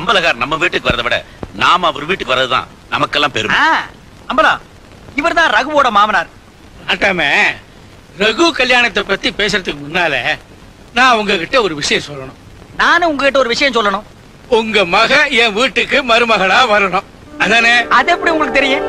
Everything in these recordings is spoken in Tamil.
அம்பலகார் நம்ம வீட்டுக்கு வரதை விட நாம அவர் வீட்டுக்கு வர்றதுதான் நமக்கெல்லாம் பெருமை ஆ, அம்பலா இவர்தான் ரகுவோட மாமனார் ஆட்டாம ரகு கல்யாணத்தை பத்தி பேசுறதுக்கு முன்னால நான் உங்ககிட்ட ஒரு விஷயம் சொல்லணும் நானும் உங்ககிட்ட ஒரு விஷயம் சொல்லணும் உங்க மக என் வீட்டுக்கு மருமகளா வரணும் அதானே அது எப்படி உங்களுக்கு தெரியும்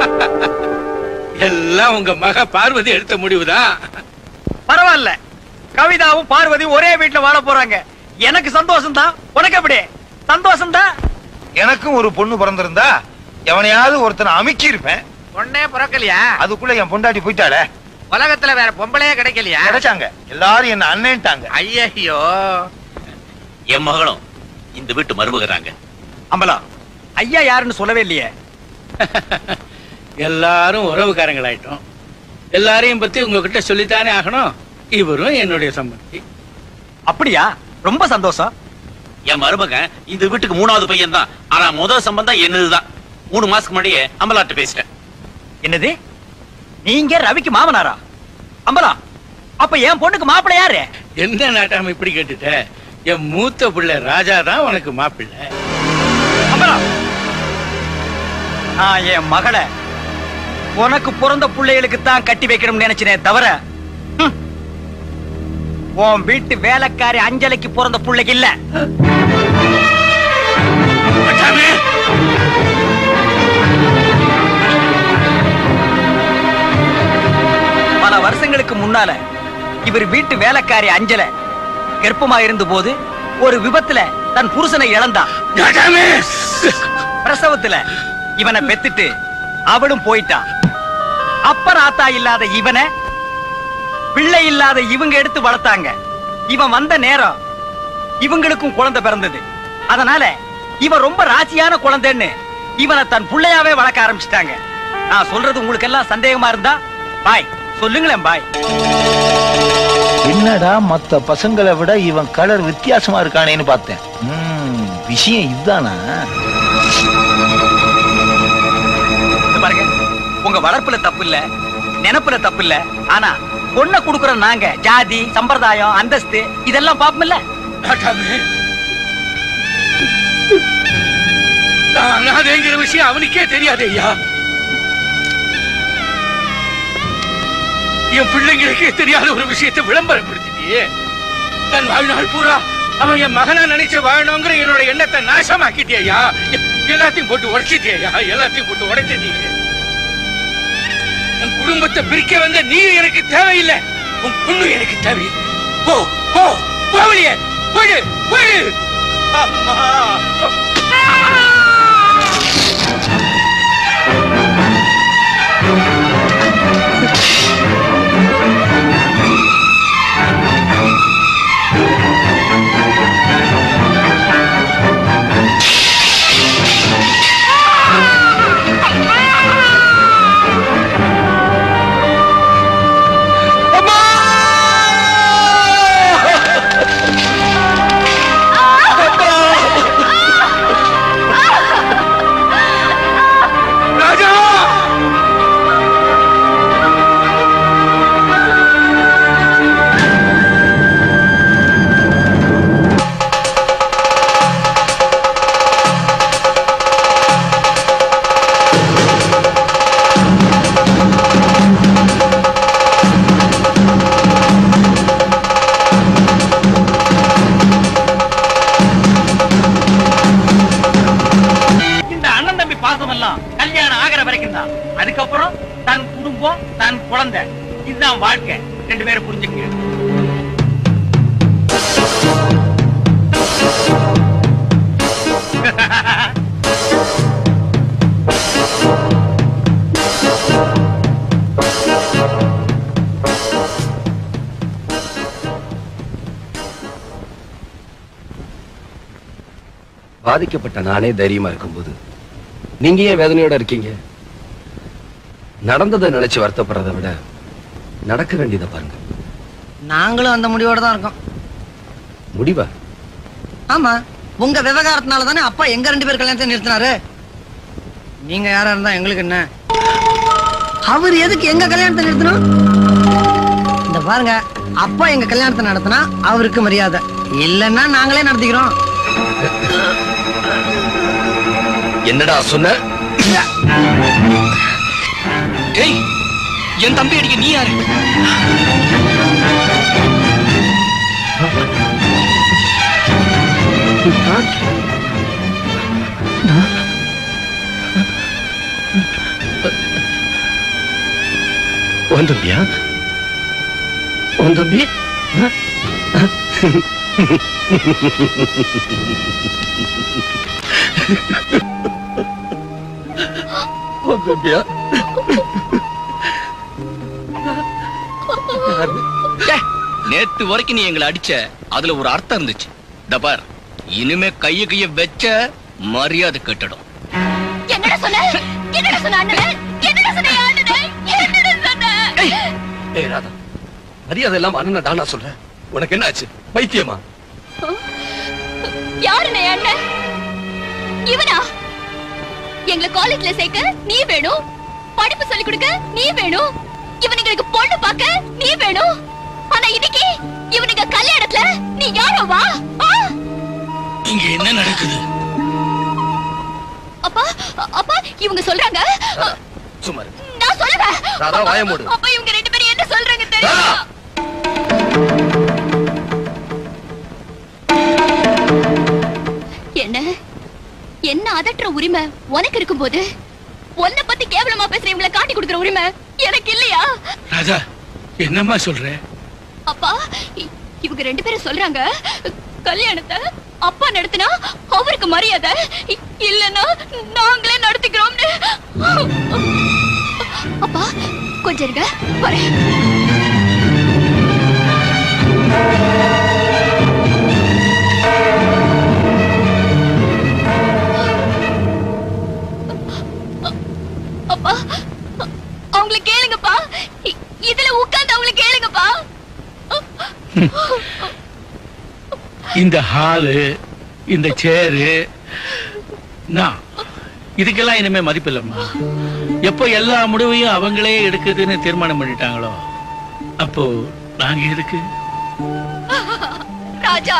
எல்லாம் உங்க மக பார்வதி எடுத்த முடிவுதான் பரவாயில்ல கவிதாவும் பார்வதியும் ஒரே வீட்டுல வாழ போறாங்க எனக்கு சந்தோஷம் தான் உனக்கு எப்படி சந்தோஷம் தான் எனக்கும் ஒரு பொண்ணு பிறந்திருந்தா எவனையாவது ஒருத்தனை அமுக்கி இருப்பேன் பொண்ணே பிறக்கலையா அதுக்குள்ள என் பொண்டாட்டி போயிட்டாளே உலகத்துல வேற பொம்பளையே கிடைக்கலையா கிடைச்சாங்க எல்லாரும் என்ன அண்ணன்ட்டாங்க ஐயோ என் மகளும் இந்த வீட்டு மருமகிறாங்க அம்பலா ஐயா யாருன்னு சொல்லவே இல்லையே எல்லாரும் உறவுக்காரங்களாயிட்டோம் எல்லாரையும் பத்தி உங்ககிட்ட சொல்லித்தானே ஆகணும் இவரும் என்னுடைய சம்பந்தி அப்படியா ரொம்ப சந்தோஷம் என் மருமகன் இந்த வீட்டுக்கு மூணாவது பையன் தான் ஆனா முதல் சம்பந்தம் என்னதுதான் மூணு மாசத்துக்கு முன்னாடியே அம்பலாட்ட பேசிட்டேன் என்னது நீங்க ரவிக்கு மாமனாரா அம்பலா அப்ப என் பொண்ணுக்கு மாப்பிள்ளை யாரு என்ன நாட்டாம இப்படி கேட்டுட்ட என் மூத்த பிள்ளை ராஜா தான் உனக்கு மாப்பிள்ளை அம்பலா நான் என் மகளை உனக்கு பிறந்த பிள்ளைகளுக்கு தான் கட்டி வைக்கணும்னு நினைச்சனே தவிர ஹம், உன் வீட்டு வேலைக்காரி அஞ்சலிக்கு பிறந்த பிள்ளைக்கு இல்ல நாட்டாமே! பல வருஷங்களுக்கு முன்னால இவர் வீட்டு வேலைக்காரி அஞ்சல கர்ப்பமா இருந்த போது ஒரு விபத்துல தன் புருஷனை இழந்தான் நாட்டாமே! பிரசவத்துல இவனை பெத்துட்டு அவளும் போயிட்டான் அப்ப ராத்தா இல்லாத இவனை பிள்ளை இல்லாத இவங்க எடுத்து வளர்த்தாங்க இவன் வந்த நேரம் இவங்களுக்கும் குழந்தை பிறந்தது அதனால இவன் ரொம்ப ராசியான குழந்தைன்னு இவனை தன் புள்ளையாவே வளர்க்க ஆரம்பிச்சிட்டாங்க நான் சொல்றது உங்களுக்கு எல்லாம் சந்தேகமா இருந்தா பாய் சொல்லுங்களேன் பாய் என்னடா மத்த பசங்களை விட இவன் கலர் வித்தியாசமா இருக்கானேன்னு பார்த்தேன் ம், விஷயம் இதுதானா இந்த பாருங்க உங்க வளர்ப்புல தப்பு இல்ல நினைப்புல தப்பு இல்ல ஆனா பொண்ணை குடுக்குற நாங்க ஜாதி சம்பிரதாயம் அந்தஸ்து இதெல்லாம் பாப்போம்ல நாட்டாமே! நான் அனாதைங்கிற விஷயம் அவனுக்கே தெரியாது ஐயா என் பிள்ளைங்களுக்கே தெரியாத ஒரு விஷயத்தை விளம்பரப்படுத்திட்டியே தன் வாழ்நாள் பூரா அவன் என் மகனா நினைச்சு வாழணுங்கிற என்னோட எண்ணத்தை நாசமாக்கிட்டே ஐயா எல்லாத்தையும் போட்டு உடைச்சிட்டே ஐயா எல்லாத்தையும் போட்டு உடைச்சிட்டீங்க என் குடும்பத்தை பிரிக்க வந்த நீ எனக்கு தேவையில்லை உன் பொண்ணு எனக்கு தேவையில்லை போ போ போவலியே போயிடு போயிடு ராஜா இந்த அண்ணன் தம்பி பாசம் எல்லாம் கல்யாணம் ஆகிற வரைக்கும் தான் அதுக்கப்புறம் தன் குடும்பம் தன் குழந்தை இதுதான் வாழ்க்கை ரெண்டு பேரும் புரிஞ்சுக்க பாதிக்கப்பட்ட நானே தைரியமா இருக்கும்போது நீங்க ஏன் வேதனையோட இருக்கீங்க நடந்ததை நினைச்சு வருத்தப்படுறதை விட நடக்க வேண்டியதை பாருங்க நாங்களும் அந்த முடிவோட தான் இருக்கோம் முடிவா ஆமா உங்க விவகாரத்தினால தானே அப்பா எங்க ரெண்டு பேர் கல்யாணத்தை நிறுத்தினாரு நீங்க யாரா இருந்தா எங்களுக்கு என்ன அவர் எதுக்கு எங்க கல்யாணத்தை நிறுத்தணும் இந்த பாருங்க அப்பா எங்க கல்யாணத்தை நடத்தினா அவருக்கு மரியாதை இல்லைன்னா நாங்களே நடத்திக்கிறோம் என்னடா சொன்ன டேய் என் தம்பி அடிக்க நீ யாரு உன் தம்பியா உன் தம்பி உன் தம்பியா டேய், நேத்து வரைக்கும் நீ எங்களை அடிச்ச அதுல ஒரு அர்த்தம் இருந்துச்சு தபார் இனிமே கைய கைய வச்ச மரியாதை கெட்டுடும் என்னடா சொன்ன என்னடா சொன்ன அண்ணனே என்னடா சொன்ன என் அண்ணனே என்னடா சொன்ன ஏய் ராதா மரியாதை எல்லாம் அண்ணன் தானா சொல்ற உனக்கு என்ன ஆச்சு பைத்தியமா யாருண்ணே அண்ணன் இவனா எங்களை காலேஜ்ல சேர்க்க நீ வேணும் படிப்பு சொல்லி கொடுக்க நீ வேணும் இவனுங்களுக்கு பொண்ணு பார்க்க நீ வேணும் ஆனா இன்னைக்கு இவனுங்க கல்யாணத்துல நீ யாரோ வா ஆ? இங்க என்ன நடக்குது அப்பா அப்பா இவங்க சொல்றாங்க சும்மா இரு. நான் சொல்லுவேன் ராதா, வாயை மூடு. அப்பா இவங்க ரெண்டு பேரும் என்ன சொல்றாங்க தெரியுமா ராதா! என்ன என்ன அதட்டுற உரிமை உனக்கு இருக்கும்போது உன்னை பத்தி கேவலமா பேசுற இவங்களை காட்டி கொடுக்குற உரிமை எனக்கு இல்லையா ராஜா என்னம்மா சொல்ற அப்பா இ- இவங்க ரெண்டு பேரும் சொல்றாங்க கல்யாணத்தை அப்பா நடத்தினா அவருக்கு மரியாதை இ- இல்லைன்னா நாங்களே நடத்திக்கிறோம்னு அப்பா கொஞ்சம் இருங்க வரேன் அப்பா அவங்கள கேளுங்கப்பா இ- இதுல உட்கார்ந்து அவங்கள கேளுங்கப்பா இந்த ஹாலு இந்த சேரு நான் இதுக்கெல்லாம் இனிமே மதிப்பில்லைம்மா எப்போ எல்லா முடிவையும் அவங்களே எடுக்குதுன்னு தீர்மானம் பண்ணிட்டாங்களோ அப்போ நாங்க எதுக்கு ராஜா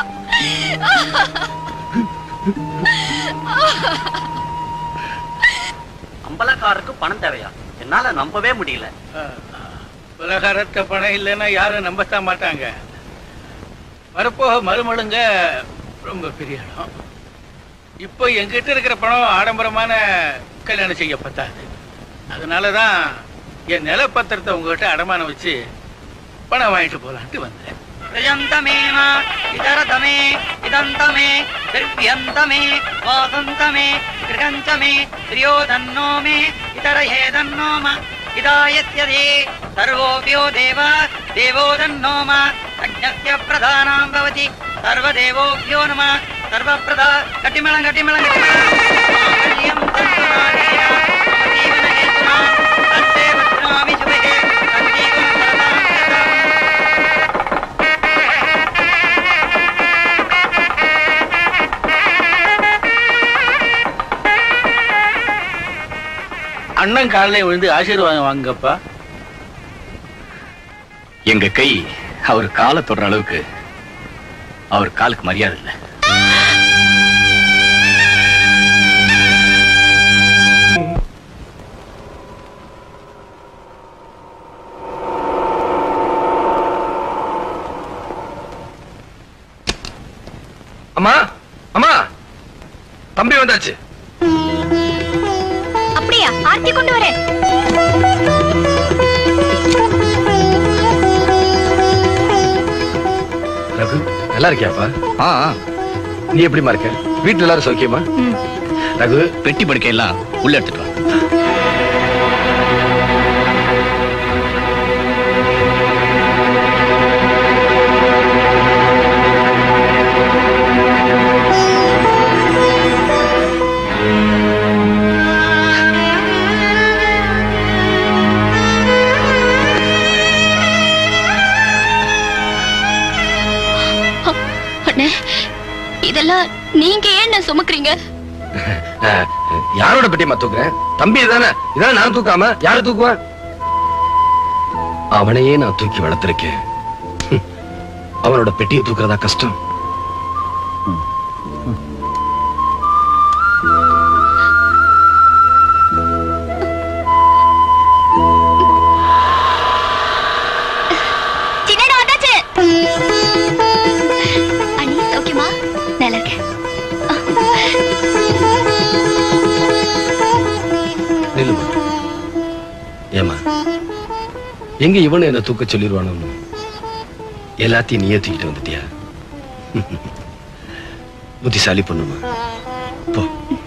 அம்பலக்காரருக்கு பணம் தேவையா என்னால நம்பவே முடியல உலகரத்த பணம் இல்லைன்னா யாரும் நம்பத்தான் மாட்டாங்க வரப்போக மருமழுங்க ரொம்ப பெரிய இடம் இப்போ எங்கிட்ட இருக்கிற பணம் ஆடம்பரமான கல்யாணம் செய்ய பத்தாது அதனாலதான் என் நிலப்பத்திரத்தை உங்ககிட்ட அடமானம் வச்சு பணம் வாங்கிட்டு போலான்ட்டு வந்தேன் பிரயந்தமேன இதரதமே இதந்தமே திர்பியந்தமே வாசந்தமே கிருகஞ்சமே திரியோதன்னோ மே இதரஹேதன்னோம இதாயத்யதே சர்வோபியோ தேவ தேவோதன்னோம அக்ஞஸ்ய பிரதானாம் பவதி சர்வதேவோபியோ நம சர்வப்பிரதா கட்டிமளம் கட்டிமளம் கட்டிமளம் மாங்கல்யம் தந்துநாதேய மம ஜீவனஹேதுனா தத்தே பத்ராமி சுபகே சஞ்சீவன சரதாம் சதம் அண்ணன் காலையில விழுந்து ஆசீர்வாதம் வாங்கப்பா எங்க கை அவர் காலை தொடுற அளவுக்கு அவர் காலுக்கு மரியாதை இல்லை அம்மா அம்மா தம்பி வந்தாச்சு அப்படியா ஆர்த்தி கொண்டு வரேன் ரகு நல்லா இருக்கியாப்பா ஆ நீ எப்படிமா இருக்க வீட்டுல எல்லாரும் சௌக்கியமா ரகு பெட்டி படுக்கையெல்லாம் உள்ள எடுத்துட்டு வா அண்ணே இதெல்லாம் நீங்க ஏன் சுமக்குறீங்க அஹ், யாரோட பெட்டியம்மா தூக்குறேன் தம்பி தானே இதானே நான் தூக்காம யாரு தூக்குவேன் அவனையே நான் தூக்கி வளர்த்திருக்கேன் ஹம். அவனோட பெட்டியை தூக்குறதா கஷ்டம் எங்க இவனு என்ன தூக்க சொல்லிடுவானு எல்லாத்தையும் நீயே தூக்கிட்டு வந்துட்டியா புத்திசாலி பொண்ணுமா போ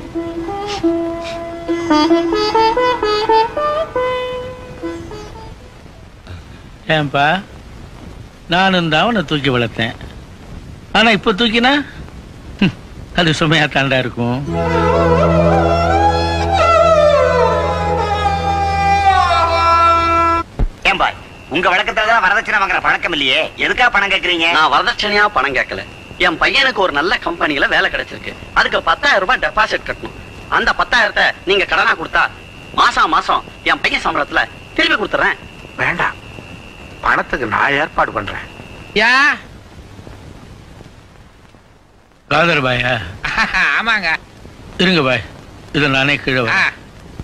ஏன்பா நானும் தான் அவனை தூக்கி வளர்த்தேன் ஆனா இப்ப தூக்கினா ஹம், அது சுமையா தாண்டா இருக்கும் ஏன்பா உங்க வழக்கத்துல தான் வரதட்சணை வாங்குற பழக்கம் இல்லையே எதுக்கா பணம் கேக்குறீங்க நான் வரதட்சணையா பணம் கேட்கல என் பையனுக்கு ஒரு நல்ல கம்பெனில வேலை கிடைச்சிருக்கு அதுக்கு பத்தாயிரம் ரூபாய் டெபாசிட் கட்டணும் அந்த பத்தாயிரத்தை நீங்க கடனா கொடுத்தா மாசம் மாசம் என் பையன் சம்பளத்துல திருப்பி கொடுத்துறேன் வேண்டாம் பணத்துக்கு நான் ஏற்பாடு பண்றேன் யா காதர் பாயா ஆமாங்க இருங்க பாய் இதை நானே கீழே ஆ, வரேன்.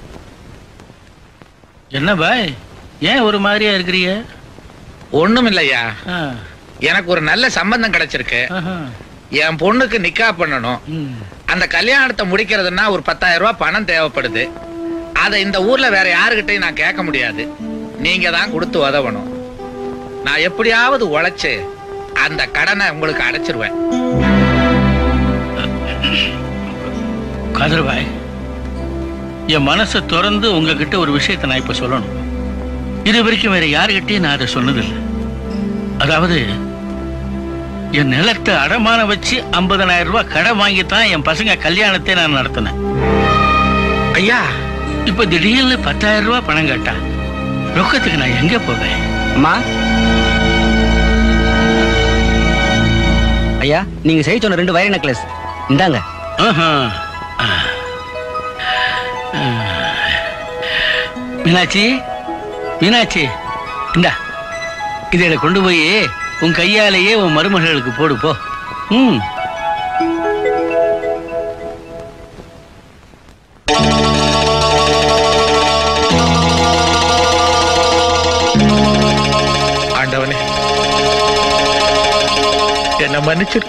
என்ன பாய் ஏன் ஒரு மாதிரியா இருக்கிறீங்க ஒண்ணும் இல்லையா ஆ, எனக்கு ஒரு நல்ல சம்பந்தம் கிடைச்சிருக்கு ஆஹா, என் பொண்ணுக்கு நிக்கா பண்ணணும் ம். அந்த கல்யாணத்தை முடிக்கிறதுன்னா ஒரு பத்தாயிரம் ரூபாய் பணம் தேவைப்படுது அதை இந்த ஊர்ல வேற யாருகிட்டயும் நான் கேட்க முடியாது நீங்க தான் கொடுத்து உதவணும் நான் எப்படியாவது உழைச்சு அந்த கடனை உங்களுக்கு அடைச்சிருவேன் காதர் பாய் என் மனசை திறந்து உங்ககிட்ட ஒரு விஷயத்தை நான் இப்ப சொல்லணும் இது வரைக்கும் வேற யாருகிட்டயும் நான் அதை சொன்னதில்லை அதாவது என் நிலத்தை அடமான வச்சு 50000 ரூபாய் கடன் வாங்கித்தான் என் பசங்க கல்யாணத்தை நான் நடத்தினேன் ஐயா இப்ப திடீர்னு பத்தாயிரம் ரூபாய் பணம் கேட்டா ரொக்கத்துக்கு நான் எங்க போவேன் அம்மா ஐயா நீங்க செய்ய சொன்ன ரெண்டு வயர் நெக்லஸ் இந்தாங்க ஆஹா. ஆ. ஆ. மீனாட்சி மீனாட்சி இந்தா இதை கொண்டு போய் உன் கையாலேயே உன் மருமகளுக்கு போடு போ ம் ஆண்டவனே என்ன மன்னிச்சிரு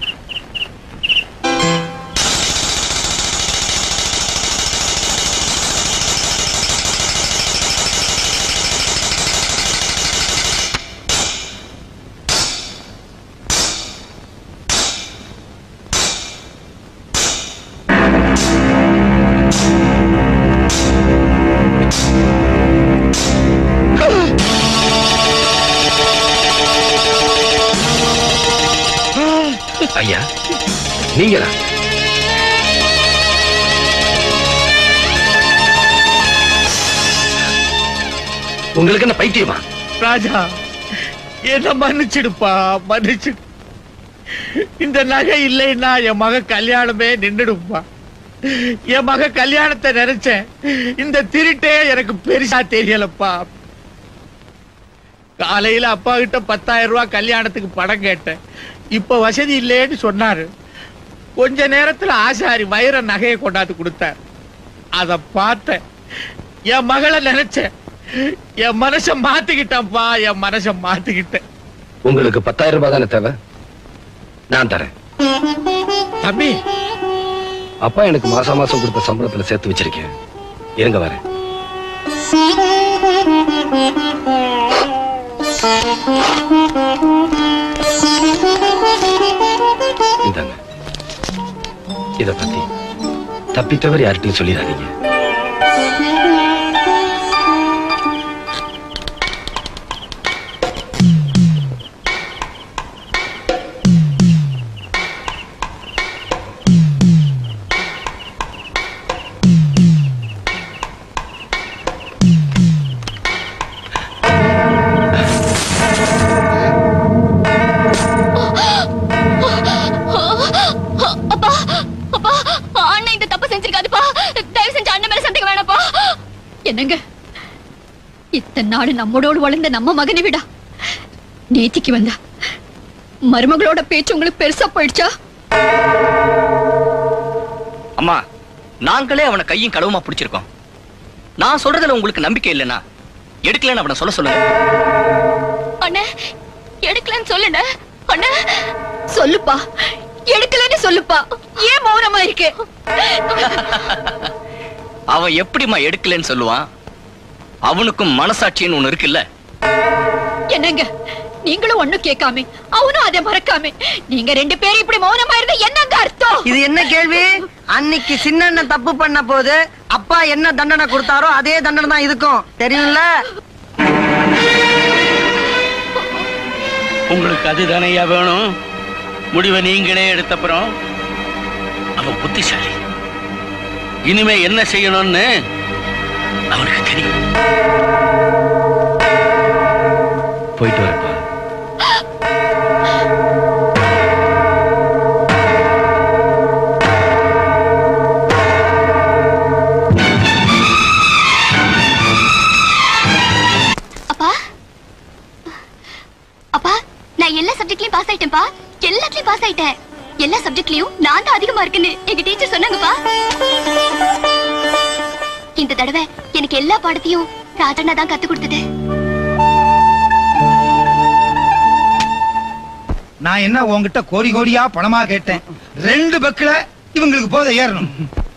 ஐயா நீங்களா உங்களுக்கு என்ன பைத்தியமா ராஜா என்ன மன்னிச்சிடுப்பா மன்னிச்சிடு இந்த நகை இல்லைன்னா என் மக கல்யாணமே நின்னுடுப்பா என் மக கல்யாணத்தை நினைச்சேன் இந்த திருட்டே எனக்கு பெருசா தெரியலப்பா காலையில அப்பா கிட்ட பத்தாயிரம் ரூபாய் கல்யாணத்துக்கு பணம் கேட்டேன் இப்ப வசதி இல்லைன்னு சொன்னாரு கொஞ்ச நேரத்துல ஆசாரி வைர நகையை கொண்டாந்து கொடுத்தார் அத பார்த்தேன் என் மகளை நினைச்சேன் என் மனச மாத்திக்கிட்டேன்ப்பா என் மனச மாத்திக்கிட்டேன் உங்களுக்கு பத்தாயிரம் ரூபாய் தானே தேவை நான் தரேன் தம்பி அப்பா எனக்கு மாசம் மாசம் கொடுத்த சம்பளத்துல சேர்த்து வச்சிருக்கேன் இருங்க வரேன் இந்தாங்க இத பத்தி தப்பி தவறி யார்கிட்டயும் சொல்லிடாதீங்க அப்பா அப்பா அண்ணன் இந்த தப்பு செஞ்சிருக்காதுப்பா தயவு செஞ்சு அண்ணன் மேல சந்தேகம் வேணாப்பா என்னங்க இத்தனை நாள் நம்மளோடு வளர்ந்த நம்ம மகனை விடா நேத்திக்கு வந்தா மருமகளோட பேச்சு உங்களுக்கு பெருசா போயிடுச்சா அம்மா நாங்களே அவனை கையும் களவுமா பிடிச்சிருக்கோம் நான் சொல்றதுல உங்களுக்கு நம்பிக்கை இல்லைன்னா எடுக்கலன்னு அவனை சொல்ல சொல்லுங்க அண்ணே எடுக்கலன்னு சொல்லுண்ண அண்ணே சொல்லுப்பா எடுக்கலன்னு சொல்லுப்பா ஏன் மௌனமா இருக்கு அவன் எப்படிம்மா எடுக்கலன்னு சொல்லுவான் அவனுக்கும் மனசாட்சின்னு ஒண்ணு இருக்குல்ல என்னங்க நீங்களும் ஒண்ணும் கேட்காம அவனும் அதை மறக்காம நீங்க ரெண்டு பேரும் இப்படி மௌனமா இருந்தா என்னங்க அர்த்தம் இது என்ன கேள்வி அன்னைக்கு சின்ன தப்பு பண்ண போது அப்பா என்ன தண்டனை கொடுத்தாரோ அதே தண்டனை தான் இதுக்கும் தெரியும்ல உங்களுக்கு அதுதானையா வேணும் முடிவை நீங்களே எடுத்தப்புறம் அவன் புத்திசாலி இனிமே என்ன செய்யணும்னு அவனுக்கு தெரியும் போயிட்டு வரப்பா அப்பா அப்பா நான் எல்லா சப்ஜெக்ட்லயும் பாஸ் ஆயிட்டேன்ப்பா எல்லாத்துலயும் பாஸ் ஆயிட்டேன் எல்லா சப்ஜெக்ட்லயும் நான் தான் அதிகமா இருக்குன்னு எங்க டீச்சர் சொன்னாங்கப்பா இந்த தடவை எனக்கு எல்லா பாடத்தையும் ராஜண்ணா தான் கத்து கொடுத்தது நான் என்ன உன்கிட்ட கோடி கோடியா பணமா கேட்டேன் ரெண்டு பக்கில இவங்களுக்கு போத ஏறணும்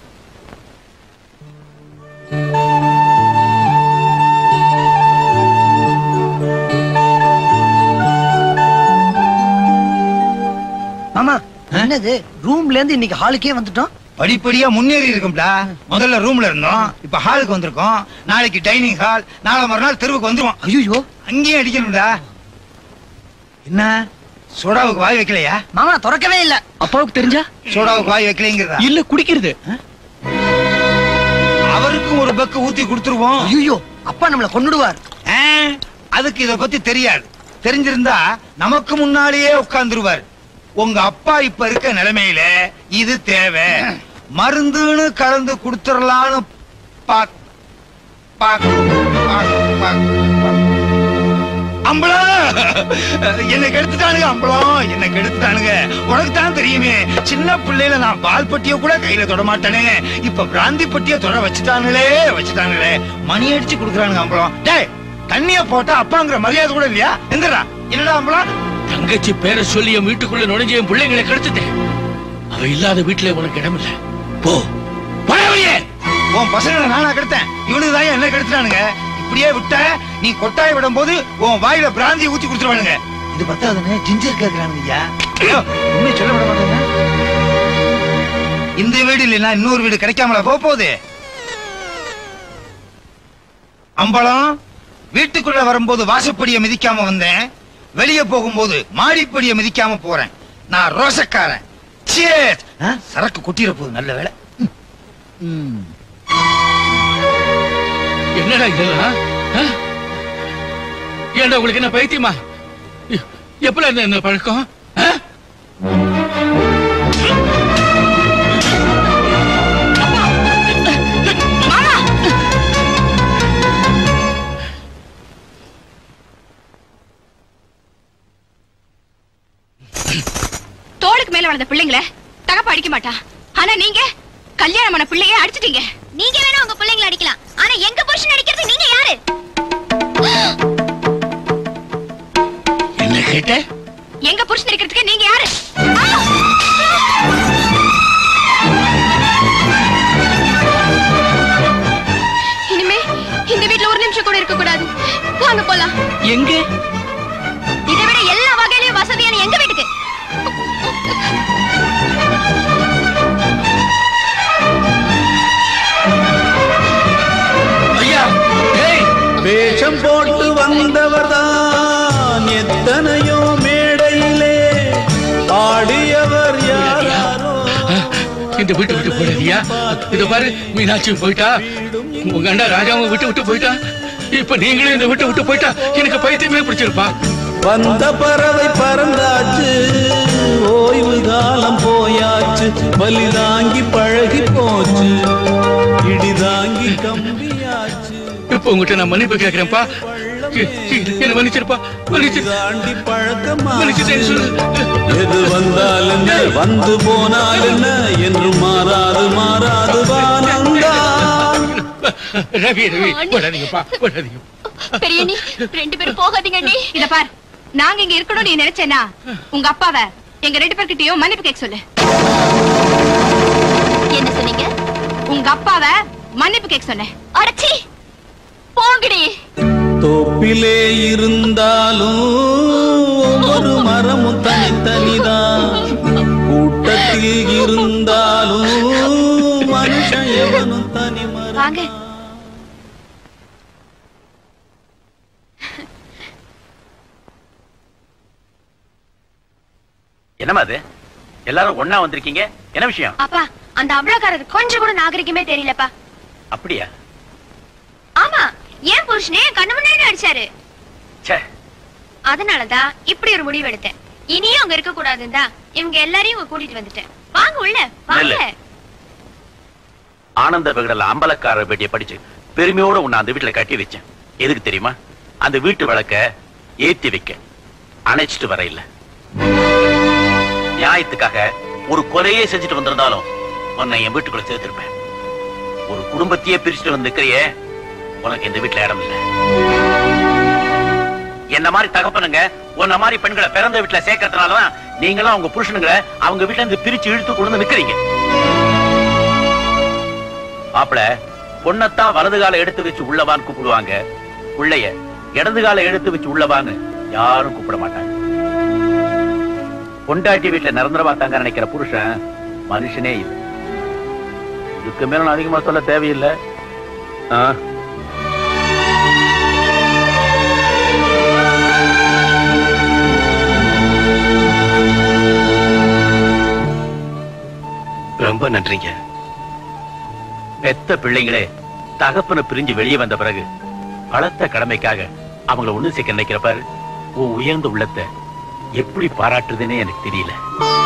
மாமா என்னது ரூம்ல இருந்து இன்னைக்கு ஹாலுக்கே வந்துட்டோம் படிப்படியா முன்னேறி இருக்கும்டா முதல்ல ரூம்ல இருந்தோம் இப்ப ஹாலுக்கு வந்திருக்கோம் நாளைக்கு டைனிங் ஹால் நாளை மறுநாள் தெருவுக்கு வந்துருவோம் ஐயோ அங்கேயும் அடிக்கணும்டா என்ன சோடாவுக்கு வாய் வைக்கலையா மாமா திறக்கவே இல்ல அப்பாவுக்கு தெரிஞ்சா சோடாவுக்கு வாய் வைக்கலைங்கிறதா இல்ல குடிக்கிறது அவருக்கும் ஒரு பக்கு ஊத்தி கொடுத்துருவோம் ஐயோ அப்பா நம்மள கொன்னுடுவார் ஆ, அதுக்கு இத பத்தி தெரியாது தெரிஞ்சிருந்தா நமக்கு முன்னாலேயே உட்கார்ந்துருவார் உங்க அப்பா இப்ப இருக்க நிலைமையில இது தேவை மருந்துன்னு கலந்து கொடுத்துடலான்னு பாக் பாக் பாக் பாக் அம்பளம் என்னை கெடுத்துட்டானுங்க அம்பளம் என்னை கெடுத்துட்டானுங்க உனக்கு தான் தெரியுமே சின்ன பிள்ளையில நான் பால் பட்டிய கூட கையில தொட மாட்டேனே இப்ப பிராந்தி பட்டிய தொட வச்சுட்டானுங்களே வச்சுட்டானுங்களே மணி அடிச்சு குடுக்குறானுங்க அம்பளம் டேய் தண்ணிய போட்டா அப்பாங்கிற மரியாதை கூட இல்லையா எந்திரா என்னடா அம்பளம் தங்கச்சி பேரை சொல்லி என் வீட்டுக்குள்ள நுழைஞ்சு என் பிள்ளைங்களை கெடுத்துட்டேன் அவ இல்லாத வீட்டுல உனக்கு இடம் இல்ல போ போடா வெளியே. உன் பசங்களை நானா கெடுத்தேன் இவனுக்கு தான் என்ன கெடுத்துட்டானுங்க இப்படியே விட்ட நீ கொட்டாய் விடும் போது உன் வாயில பிராந்தி ஊத்தி குடுத்துருவானுங்க இது பத்தாதுன்னு ஜிஞ்சர் கேக்குறானுங்க ஐயா ஐயோ, உண்மையை சொல்ல விட மாட்டேங்க இந்த வீடு இல்லைன்னா இன்னொரு வீடு கிடைக்காமல போக போகுது அம்பலம் வீட்டுக்குள்ள வரும்போது வாசப்படியை மிதிக்காம வந்தேன் வெளியே போகும்போது மாடிப்படியை மிதிக்காம போறேன் நான் ரோசக்காரன் Cheers. ஆ, சரக்கு கொட்டிட போகுது நல்ல வேலை ம். என்னடா இதெல்லாம் ஆ? ஏன்டா உங்களுக்கு என்ன பைத்தியமா எ- எப்பல இந்த இந்த பழக்கம் ஆ? தோளுக்கு மேல வளர்ந்த பிள்ளைங்கள தகப்ப அடிக்க மாட்டா ஆனா நீங்க கல்யாணமான பிள்ளைய அடிச்சிட்டீங்க நீங்க வேணா உங்க பிள்ளைங்களை அடிக்கலாம் ஆனா எங்க புருஷன் அடிக்கிறது நீங்க யாரு என்ன கேட்ட எங்க புருஷன் இருக்கிறதுக்கு நீங்க யாரு இனிமே இந்த வீட்ல ஒரு நிமிஷம் கூட இருக்க கூடாது வாங்க போலாம் எங்க இதை விட எல்லா வகையிலயும் வசதியான எங்க வீட்டுக்கு ஐயா ஏய் வேஷம் போட்டு வந்தவர்தான் எத்தனையோ மேடையிலே ஆடியவர் யாரோ இந்த வீட்டு விட்டு போயிடாதியா இத பாரு மீனாட்சி போயிட்டா உங்க அண்ணா ராஜாவும் விட்டு விட்டு போயிட்டா இப்ப நீங்களும் இந்த விட்டு விட்டு போயிட்டா எனக்கு பைத்தியமே பிடிச்சிருப்பா வந்த பறவை பறந்தாச்சு ஓய்வு காலம் போயாச்சு பலி தாங்கி பழகி போச்சு இடி தாங்கி கம்பியாச்சு இப்ப உங்ககிட்ட நான் மன்னிப்பு கேக்குறேன்ப்பா எ- எ- என்ன மன்னிச்சிருப்பா மன்னிச்சு தாண்டி பழக்கமா மன்னிச்சுட்டேன்னு சொல்லு எது வந்தால் என்ன வந்து போனால் என்ன என்று மாறாது மாறாது வானந்தான் ரவி ரவி போடாதீங்கப்பா போடாதீங்க பெரியண்ணி ரெண்டு பேரும் போகாதீங்க அண்ணி இத பார் நாங்க இங்க இருக்கணும் நீ நினைச்சேனா உங்க அப்பாவை எங்க ரெண்டு பேர்கிட்டயும் மன்னிப்பு கேட்க சொல்லு என்ன சொன்னீங்க உங்க அப்பாவை மன்னிப்பு கேட்க சொன்னேன் அடச்சி போங்கடி தோப்பிலே இருந்தாலும் ஒவ்வொரு மரமும் தனித்தனிதான் கூட்டத்தில் இருந்தாலும் மனுஷன் எவனும் தனி வாங்க என்னம்மா அது எல்லாரும் ஒண்ணா வந்திருக்கீங்க என்ன விஷயம் அப்பா அந்த அவ்வளவுக்காரர் கொஞ்சம் கூட நாகரிகமே தெரியலப்பா அப்படியா ஆமா ஏன் புருஷனே என் கண்ணு முன்னாடி அடிச்சாரு ச்சே அதனாலதான் இப்படி ஒரு முடிவு எடுத்தேன் இனியும் அங்க இருக்க கூடாதுன்னு தான் இவங்க எல்லாரையும் இங்க கூட்டிட்டு வந்துட்டேன் வாங்க உள்ள வாங்க இல்ல. ஆனந்த விகடல அம்பலக்கார பேட்டியை படிச்சு பெருமையோட உன்னை அந்த வீட்டுல கட்டி வச்சேன் எதுக்கு தெரியுமா அந்த வீட்டு விளக்க ஏத்தி வைக்க அணைச்சிட்டு வர இல்ல நியாயத்துக்காக ஒரு கொலையே செஞ்சுட்டு வந்திருந்தாலும் உன்னை என் வீட்டுக்குள்ள சேர்த்திருப்பேன் ஒரு குடும்பத்தையே பிரிச்சுட்டு வந்து நிக்கிறியே உனக்கு இந்த வீட்டுல இடம் இல்ல என்ன மாதிரி தகப்பனுங்க உன்ன மாதிரி பெண்களை பிறந்த வீட்டுல சேர்க்கறதுனாலதான் நீங்களும் அவங்க புருஷனுங்களை அவங்க வீட்டுல இருந்து பிரிச்சு இழுத்து கொண்டு வந்து நிக்கிறீங்க மாப்பிள பொண்ணத்தான் வலது கால எடுத்து வச்சு உள்ளவான்னு கூப்பிடுவாங்க பிள்ளைய இடது கால எடுத்து வச்சு உள்ளவான்னு யாரும் கூப்பிட மாட்டாங்க பொண்டாட்டி வீட்டுல நிரந்தரமா தங்க நினைக்கிற புருஷன் மனுஷனே இல்லை இதுக்கு மேல நான் அதிகமா சொல்ல தேவையில்லை ஆ ரொம்ப நன்றிங்க பெத்த பிள்ளைங்களே தகப்பனை பிரிஞ்சு வெளியே வந்த பிறகு பலத்த கடமைக்காக அவங்கள ஒண்ணு சேர்க்க நினைக்கிறப்பாரு உன் உயர்ந்த உள்ளத்தை எப்படி பாராட்டுதுன்னே எனக்கு தெரியல